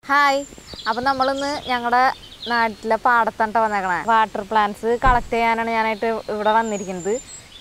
hi അപ്പം നമ്മളിന്ന് ഞങ്ങളുടെ നാട്ടിലെ പാടത്തണ്ട വന്നേക്കണേ വാട്ടർ പ്ലാന്റ്സ് കളക്ട് ചെയ്യാനാണ് ഞാനായിട്ട് ഇവിടെ വന്നിരിക്കുന്നത്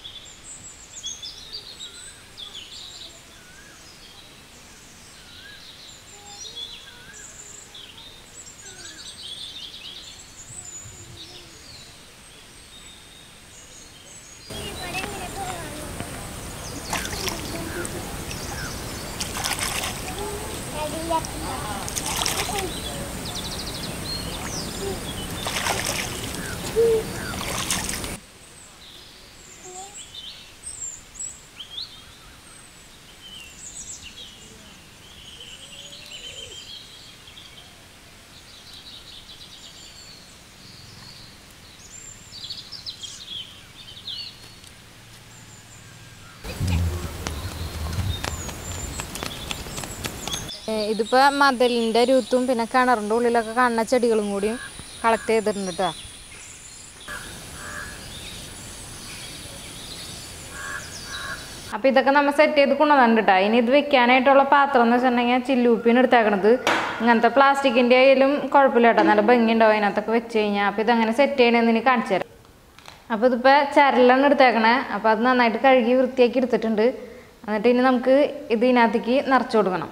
ഏഹ് ഇതിപ്പോ മതിലിന്റെ രൂത്തും പിന്നെ കിണറിന്റെ ഉള്ളിലൊക്കെ കാണുന്ന ചെടികളും കൂടിയും കളക്ട് ചെയ്തിട്ടുണ്ട് കേട്ടോ അപ്പോൾ ഇതൊക്കെ നമ്മൾ സെറ്റ് ചെയ്ത് കൊണ്ടുവന്നിട്ടുണ്ട് കേട്ടോ ഇനി ഇത് വെക്കാനായിട്ടുള്ള പാത്രം എന്ന് വെച്ചിട്ടുണ്ടെങ്കിൽ ചില്ലൂപ്പിന് എടുത്തേക്കണത് ഇങ്ങനത്തെ പ്ലാസ്റ്റിക്കിൻ്റെ ആയാലും കുഴപ്പമില്ല കേട്ടോ നല്ല ഭംഗി ഉണ്ടാവും അതിനകത്തൊക്കെ വെച്ച് കഴിഞ്ഞാൽ അപ്പോൾ ഇതങ്ങനെ സെറ്റ് ചെയ്യണമെന്ന് ഇനി കാണിച്ചു തരാം അപ്പോൾ ഇതിപ്പോൾ ചരലാണ് എടുത്തേക്കണേ അപ്പോൾ അത് നന്നായിട്ട് കഴുകി വൃത്തിയാക്കി എടുത്തിട്ടുണ്ട് എന്നിട്ട് ഇനി നമുക്ക് ഇത് ഇതിനകത്തേക്ക് നിറച്ച് കൊടുക്കണം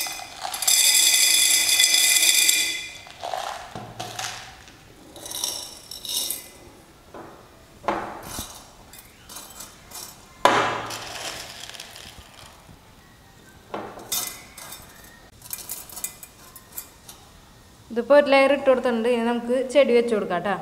ഇതിപ്പോൾ ഒരു ലെയർ ഇട്ട് കൊടുത്തിട്ടുണ്ട് ഇനി നമുക്ക് ചെടി വെച്ച് കൊടുക്കാം കേട്ടോ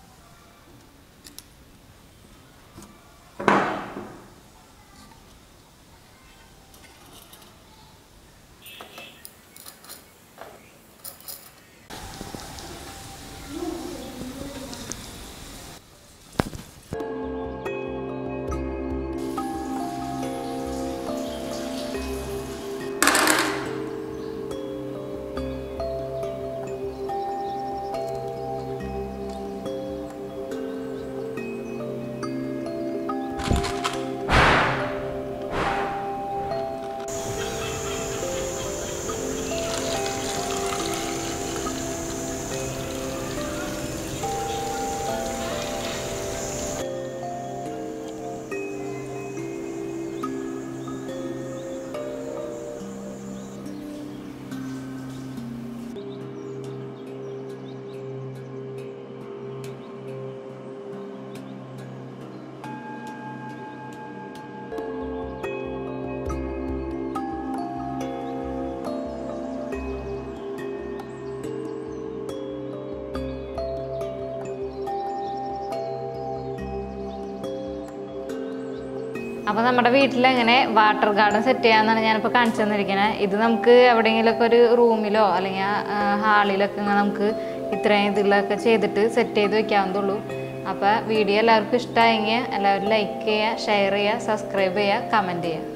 അപ്പോൾ നമ്മുടെ വീട്ടിൽ എങ്ങനെ വാട്ടർ ഗാർഡൻ സെറ്റ് ചെയ്യാമെന്നാണ് ഞാനിപ്പോൾ കാണിച്ചു തന്നിരിക്കുന്നത് ഇത് നമുക്ക് എവിടെയെങ്കിലുമൊക്കെ ഒരു റൂമിലോ അല്ലെങ്കിൽ ഹാളിലൊക്കെ ഇങ്ങനെ നമുക്ക് ഇത്രയും ഇതിലൊക്കെ ചെയ്തിട്ട് സെറ്റ് ചെയ്ത് വെക്കാവുന്നതുള്ളൂ അപ്പോൾ വീഡിയോ എല്ലാവർക്കും ഇഷ്ടമായെങ്കിൽ എല്ലാവരും ലൈക്ക് ചെയ്യുക ഷെയർ ചെയ്യുക സബ്സ്ക്രൈബ് ചെയ്യുക കമൻറ്റ് ചെയ്യുക